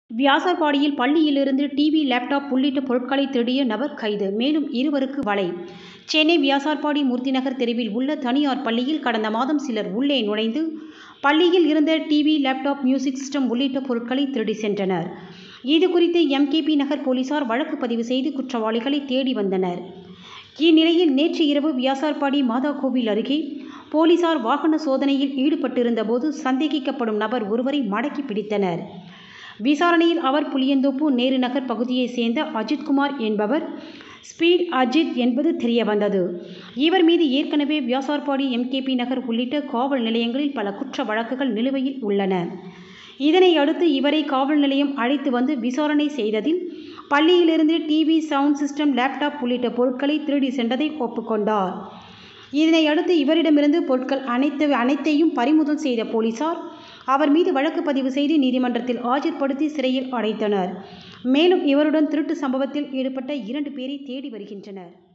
வியாசர்பாடியில் பள்ளியிலிருந்து TV laptop உள்ளிட்ட பொருட்களை திருடிய நபர் கைது மேலும் இருவருக்கு வலை சென்னை வியாசார்பாடி மூர்த்திநகர் தெருவில் உள்ள தனியார் பள்ளியில் கடந்த மாதம் சிலர் உள்ளே நுழைந்து பள்ளியில் இருந்த டிவி லேப்டாப் மியூசிக் சிஸ்டம் உள்ளிட்ட பொருட்களை திருடி சென்றனர் இது குறித்து எம்கேபி நகர் போலீசார் வழக்கு பதிவு செய்து குற்றவாளிகளை தேடி வந்தனர் இந்நிலையில் நேற்று இரவு வியாசார்பாடி மாதா கோவில் அருகே போலீசார் வாகன சோதனையில் ஈடுபட்டிருந்தபோது சந்தேகிக்கப்படும் நபர் ஒருவரை மடக்கி பிடித்தனர் விசாரணையில் அவர் புளியந்தோப்பு நேரு நகர் பகுதியைச் சேர்ந்த அஜித்குமார் என்பவர் ஸ்பீட் அஜித் என்பது தெரியவந்தது இவர் மீது ஏற்கனவே வியாசார்பாடி எம்கேபி நகர் உள்ளிட்ட காவல் நிலையங்களில் பல குற்ற வழக்குகள் நிலுவையில் உள்ளன இதனை அடுத்து இவரை காவல் நிலையம் அழைத்து வந்து விசாரணை செய்ததில் பள்ளியிலிருந்து டிவி சவுண்ட் சிஸ்டம் லேப்டாப் உள்ளிட்ட பொருட்களை திருடி சென்றதை ஒப்புக்கொண்டார் இதனை அடுத்து இவரிடமிருந்து பொருட்கள் அனைத்து அனைத்தையும் பறிமுதல் செய்த போலீசார் அவர் மீது வழக்கு பதிவு செய்து நீதிமன்றத்தில் ஆஜர்படுத்தி சிறையில் அடைத்தனர் மேலும் இவருடன் திருட்டு சம்பவத்தில் ஈடுபட்ட இரண்டு பேரை தேடி வருகின்றனர்